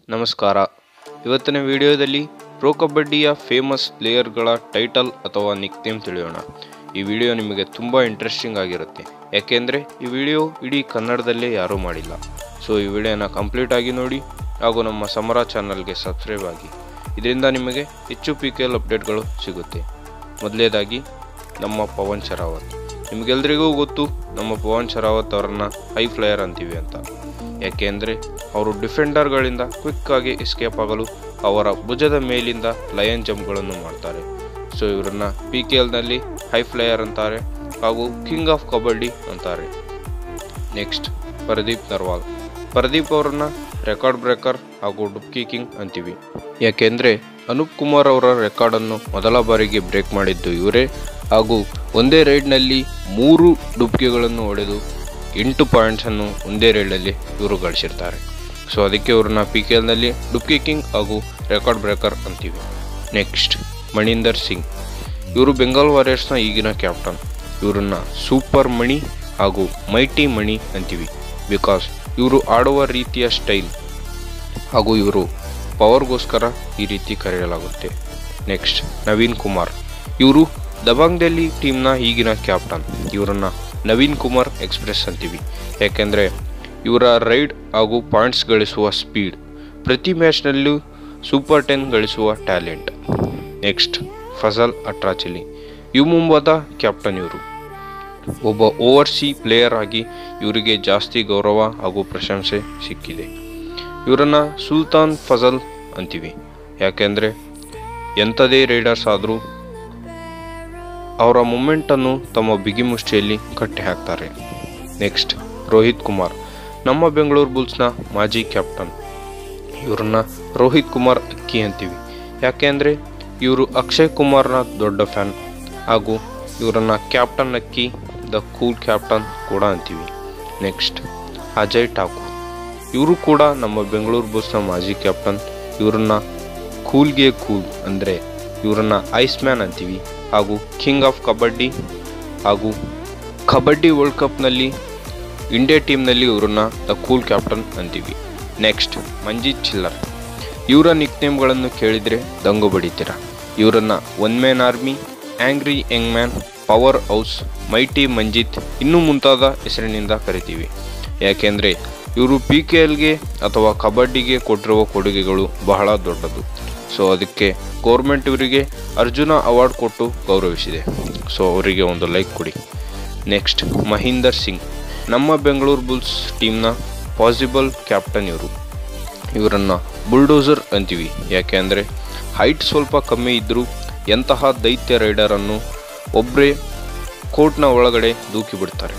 ನಮಸ್ಕಾರ ಇವತ್ತಿನ ವಿಡಿಯೋದಲ್ಲಿ ಪ್ರೋ ಕಬಡ್ಡಿಯ ಫೇಮಸ್ ಪ್ಲೇಯರ್ಗಳ ಟೈಟಲ್ ಅಥವಾ ನಿಕ್ನೇಮ್ ತಿಳಿಯೋಣ ಈ ವಿಡಿಯೋ ನಿಮಗೆ ತುಂಬ ಇಂಟ್ರೆಸ್ಟಿಂಗ್ ಆಗಿರುತ್ತೆ ಯಾಕೆಂದರೆ ಈ ವಿಡಿಯೋ ಇಡೀ ಕನ್ನಡದಲ್ಲೇ ಯಾರೂ ಮಾಡಿಲ್ಲ ಸೊ ಈ ವಿಡಿಯೋನ ಕಂಪ್ಲೀಟ್ ಆಗಿ ನೋಡಿ ಹಾಗೂ ನಮ್ಮ ಸಮರ ಚಾನಲ್ಗೆ ಸಬ್ಸ್ಕ್ರೈಬ್ ಆಗಿ ಇದರಿಂದ ನಿಮಗೆ ಹೆಚ್ಚು ಪಿ ಕೆ ಎಲ್ ಅಪ್ಡೇಟ್ಗಳು ಸಿಗುತ್ತೆ ಮೊದಲನೇದಾಗಿ ನಮ್ಮ ಪವನ್ ಶರಾವತ್ ನಿಮಗೆಲ್ರಿಗೂ ಗೊತ್ತು ನಮ್ಮ ಪವನ್ ಶರಾವತ್ ಅವರನ್ನ ಹೈ ಫ್ಲೈಯರ್ ಅಂತೀವಿ ಅಂತ ಯಾಕೆಂದರೆ ಅವರು ಡಿಫೆಂಡರ್ಗಳಿಂದ ಕ್ವಿಕ್ಕಾಗಿ ಎಸ್ಕೇಪ್ ಆಗಲು ಅವರ ಭುಜದ ಮೇಲಿಂದ ಲಯನ್ ಜಂಪ್ಗಳನ್ನು ಮಾಡ್ತಾರೆ ಸೊ ಇವರನ್ನ ಪಿ ಕೆ ಎಲ್ನಲ್ಲಿ ಹೈ ಫ್ಲೈಯರ್ ಅಂತಾರೆ ಹಾಗೂ ಕಿಂಗ್ ಆಫ್ ಕಬಡ್ಡಿ ಅಂತಾರೆ ನೆಕ್ಸ್ಟ್ ಪ್ರದೀಪ್ ನರ್ವಾಲ್ ಪ್ರದೀಪ್ ಅವರನ್ನ ರೆಕಾರ್ಡ್ ಬ್ರೇಕರ್ ಹಾಗೂ ಡುಬ್ಕಿ ಕಿಂಗ್ ಅಂತೀವಿ ಯಾಕೆಂದರೆ ಅನೂಪ್ ಕುಮಾರ್ ಅವರ ರೆಕಾರ್ಡನ್ನು ಮೊದಲ ಬಾರಿಗೆ ಬ್ರೇಕ್ ಮಾಡಿದ್ದು ಇವರೇ ಹಾಗೂ ಒಂದೇ ರೈಡ್ನಲ್ಲಿ ಮೂರು ಡುಬ್ಕಿಗಳನ್ನು ಹೊಡೆದು ಎಂಟು ಪಾಯಿಂಟ್ಸನ್ನು ಒಂದೇ ರೈಡಲ್ಲಿ ಇವರು ಗಳಿಸಿರ್ತಾರೆ ಸೊ ಅದಕ್ಕೆ ಇವ್ರನ್ನ ಪಿ ಕೆ ಎಲ್ನಲ್ಲಿ ಡುಬ್ಕಿ ಕಿಂಗ್ ಹಾಗೂ ರೆಕಾರ್ಡ್ ಬ್ರೇಕರ್ ಅಂತೀವಿ ನೆಕ್ಸ್ಟ್ ಮಣೀಂದರ್ ಸಿಂಗ್ ಇವರು ಬೆಂಗಾಲ್ ವಾರಿಯರ್ಸ್ನ ಈಗಿನ ಕ್ಯಾಪ್ಟನ್ ಇವರನ್ನ ಸೂಪರ್ ಮಣಿ ಹಾಗೂ ಮೈಟಿ ಮಣಿ ಅಂತೀವಿ ಬಿಕಾಸ್ ಇವರು ಆಡುವ ರೀತಿಯ ಸ್ಟೈಲ್ ಹಾಗೂ ಇವರು ಪವರ್ಗೋಸ್ಕರ ಈ ರೀತಿ ಕರೆಯಲಾಗುತ್ತೆ ನೆಕ್ಸ್ಟ್ ನವೀನ್ ಕುಮಾರ್ ಇವರು ದಬಾಂಗ್ ಡೆಲ್ಲಿ ಟೀಮ್ನ ಈಗಿನ ಕ್ಯಾಪ್ಟನ್ ಇವರನ್ನ ನವೀನ್ ಕುಮಾರ್ ಎಕ್ಸ್ಪ್ರೆಸ್ ಅಂತೀವಿ ಯಾಕೆಂದರೆ ಇವರ ರೈಡ್ ಹಾಗೂ ಪಾಯಿಂಟ್ಸ್ ಗಳಿಸುವ ಸ್ಪೀಡ್ ಪ್ರತಿ ಮ್ಯಾಚ್ನಲ್ಲೂ ಸೂಪರ್ ಟೆನ್ ಗಳಿಸುವ talent next Fazel Atrachali U ಮುಂಬಾದ ಕ್ಯಾಪ್ಟನ್ ಇವರು ಒಬ್ಬ ಓವರ್ಸಿ ಪ್ಲೇಯರ್ ಆಗಿ ಇವರಿಗೆ ಜಾಸ್ತಿ ಗೌರವ ಹಾಗೂ ಪ್ರಶಂಸೆ ಸಿಕ್ಕಿದೆ ಇವರನ್ನು ಸುಲ್ತಾನ್ ಫಜಲ್ ಅಂತೀವಿ ಯಾಕೆಂದರೆ ಎಂಥದೇ ರೈಡರ್ಸ್ ಆದರೂ ಅವರ ಮೂಮೆಂಟನ್ನು ತಮ್ಮ ಬಿಗಿ ಮುಷ್ಟಿಯಲ್ಲಿ ಕಟ್ಟಿ ಹಾಕ್ತಾರೆ ನೆಕ್ಸ್ಟ್ ರೋಹಿತ್ ಕುಮಾರ್ ನಮ್ಮ ಬೆಂಗಳೂರು ಬುಲ್ಸ್ನ ಮಾಜಿ ಕ್ಯಾಪ್ಟನ್ ಇವರನ್ನ ರೋಹಿತ್ ಕುಮಾರ್ ಅಕ್ಕಿ ಅಂತೀವಿ ಯಾಕೆಂದರೆ ಇವರು ಅಕ್ಷಯ್ ಕುಮಾರ್ನ ದೊಡ್ಡ ಫ್ಯಾನ್ ಹಾಗೂ ಇವರನ್ನ ಕ್ಯಾಪ್ಟನ್ ಅಕ್ಕಿ ದ ಕೂಲ್ ಕ್ಯಾಪ್ಟನ್ ಕೂಡ ಅಂತೀವಿ ನೆಕ್ಸ್ಟ್ ಅಜಯ್ ಠಾಕೂರ್ ಇವರು ಕೂಡ ನಮ್ಮ ಬೆಂಗಳೂರು ಬುಲ್ಸ್ನ ಮಾಜಿ ಕ್ಯಾಪ್ಟನ್ ಇವರನ್ನ ಕೂಲ್ಗೆ ಕೂಲ್ ಅಂದರೆ ಇವರನ್ನ ಐಸ್ ಮ್ಯಾನ್ ಅಂತೀವಿ ಹಾಗೂ ಕಿಂಗ್ ಆಫ್ ಕಬಡ್ಡಿ ಹಾಗೂ ಕಬಡ್ಡಿ ವರ್ಲ್ಡ್ ಕಪ್ನಲ್ಲಿ ಇಂಡಿಯಾ ಟೀಮ್ನಲ್ಲಿ ಇವರನ್ನ ದ ಕೂಲ್ ಕ್ಯಾಪ್ಟನ್ ಅಂತೀವಿ ನೆಕ್ಸ್ಟ್ ಮಂಜಿತ್ ಚಿಲ್ಲರ್ ಇವರ ನಿಕ್ನೇಮ್ಗಳನ್ನು ಕೇಳಿದರೆ ದಂಗು ಬಡಿತೀರ ಇವರನ್ನ one man army angry young man powerhouse mighty Manjeet ಇನ್ನೂ ಮುಂತಾದ ಹೆಸರಿನಿಂದ ಕರಿತೀವಿ ಯಾಕೆಂದರೆ ಇವರು ಪಿ ಕೆ ಎಲ್ಗೆ ಅಥವಾ ಕಬಡ್ಡಿಗೆ ಕೊಟ್ಟಿರುವ ಕೊಡುಗೆಗಳು ಬಹಳ ದೊಡ್ಡದು ಸೊ ಅದಕ್ಕೆ ಗೌರ್ಮೆಂಟ್ ಇವರಿಗೆ ಅರ್ಜುನ ಅವಾರ್ಡ್ ಕೊಟ್ಟು ಗೌರವಿಸಿದೆ ಸೊ ಅವರಿಗೆ ಒಂದು ಲೈಕ್ ಕೊಡಿ ನೆಕ್ಸ್ಟ್ ಮಹೀಂದರ್ ಸಿಂಗ್ ನಮ್ಮ ಬೆಂಗಳೂರು ಬುಲ್ಸ್ ಟೀಮ್ನ ಪಾಸಿಬಲ್ ಕ್ಯಾಪ್ಟನ್ ಇವರು ಇವರನ್ನು ಬುಲ್ಡೋಸರ್ ಅಂತೀವಿ ಯಾಕೆ ಅಂದರೆ ಹೈಟ್ ಸ್ವಲ್ಪ ಕಮ್ಮಿ ಇದ್ದರೂ ಎಂತಹ ದೈತ್ಯ ರೈಡರನ್ನು ಒಬ್ಬರೇ ಕೋರ್ಟ್ನ ಒಳಗಡೆ ದೂಕಿ ಬಿಡ್ತಾರೆ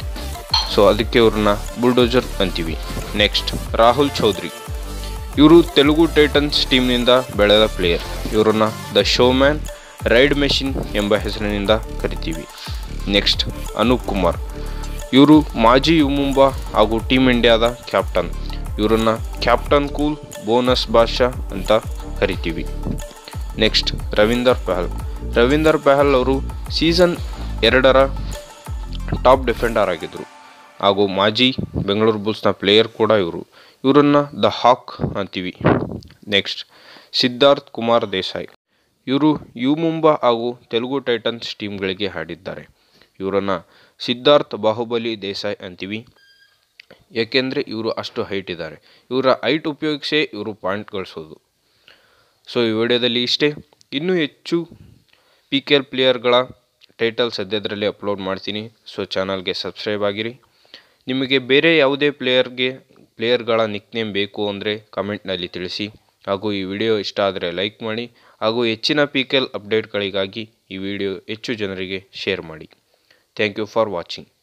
ಸೊ ಅದಕ್ಕೆ ಇವ್ರನ್ನ ಬುಲ್ಡೋಜರ್ ಅಂತೀವಿ ನೆಕ್ಸ್ಟ್ ರಾಹುಲ್ ಚೌಧರಿ ಇವರು ತೆಲುಗು ಟೈಟನ್ಸ್ ಟೀಮ್ನಿಂದ ಬೆಳೆದ ಪ್ಲೇಯರ್ ಇವರನ್ನ ದ ಶೋಮ್ಯಾನ್ ರೈಡ್ ಮೆಷಿನ್ ಎಂಬ ಹೆಸರಿನಿಂದ ಕರಿತೀವಿ ನೆಕ್ಸ್ಟ್ ಅನೂಪ್ ಕುಮಾರ್ ಇವರು ಮಾಜಿ ಯುಮುಂಬಾ ಹಾಗೂ ಟೀಮ್ ಇಂಡಿಯಾದ ಕ್ಯಾಪ್ಟನ್ ಇವರನ್ನ ಕ್ಯಾಪ್ಟನ್ ಕೂಲ್ ಬೋನಸ್ ಬಾಷಾ ಅಂತ ಕರಿತೀವಿ ನೆಕ್ಸ್ಟ್ ರವೀಂದರ್ ಪಹಲ್ ರವೀಂದರ್ ಪಹಲ್ ಅವರು ಸೀಸನ್ ಎರಡರ ಟಾಪ್ ಡಿಫೆಂಡರ್ ಆಗಿದ್ದರು ಹಾಗೂ ಮಾಜಿ ಬೆಂಗಳೂರು ಬುಲ್ಸ್ನ ಪ್ಲೇಯರ್ ಕೂಡ ಇವರು ಇವರನ್ನು ದ ಹಾಕ್ ಅಂತೀವಿ ನೆಕ್ಸ್ಟ್ ಸಿದ್ಧಾರ್ಥ್ ಕುಮಾರ್ ದೇಸಾಯಿ ಇವರು ಯು ಮುಂಬಾ ಹಾಗೂ ತೆಲುಗು ಟೈಟನ್ಸ್ ಟೀಮ್ಗಳಿಗೆ ಆಡಿದ್ದಾರೆ ಇವರನ್ನು ಸಿದ್ಧಾರ್ಥ್ ಬಾಹುಬಲಿ ದೇಸಾಯಿ ಅಂತೀವಿ ಏಕೆಂದರೆ ಇವರು ಅಷ್ಟು ಹೈಟ್ ಇದ್ದಾರೆ ಇವರ ಹೈಟ್ ಉಪಯೋಗಿಸೇ ಇವರು ಪಾಯಿಂಟ್ ಗಳಿಸೋದು ಸೊ ಈ ವಿಡಿಯೋದಲ್ಲಿ ಇಷ್ಟೇ ಇನ್ನೂ ಹೆಚ್ಚು ಪಿ ಕೆ ಎಲ್ ಪ್ಲೇಯರ್ಗಳ ಟೈಟಲ್ ಸದ್ಯದರಲ್ಲಿ ಅಪ್ಲೋಡ್ ಮಾಡ್ತೀನಿ ಸೊ ಚಾನಲ್ಗೆ ಸಬ್ಸ್ಕ್ರೈಬ್ ಆಗಿರಿ ನಿಮಗೆ ಬೇರೆ ಯಾವುದೇ ಪ್ಲೇಯರ್ಗೆ ಪ್ಲೇಯರ್ಗಳ ನಿಕ್ನೇಮ್ ಬೇಕು ಅಂದರೆ ಕಮೆಂಟ್ನಲ್ಲಿ ತಿಳಿಸಿ ಹಾಗೂ ಈ ವಿಡಿಯೋ ಇಷ್ಟ ಆದರೆ ಲೈಕ್ ಮಾಡಿ ಹಾಗೂ ಹೆಚ್ಚಿನ ಪಿ ಕೆ ಎಲ್ ಅಪ್ಡೇಟ್ಗಳಿಗಾಗಿ ಈ ವಿಡಿಯೋ ಹೆಚ್ಚು ಜನರಿಗೆ ಶೇರ್ ಮಾಡಿ ಥ್ಯಾಂಕ್ ಯು ಫಾರ್ ವಾಚಿಂಗ್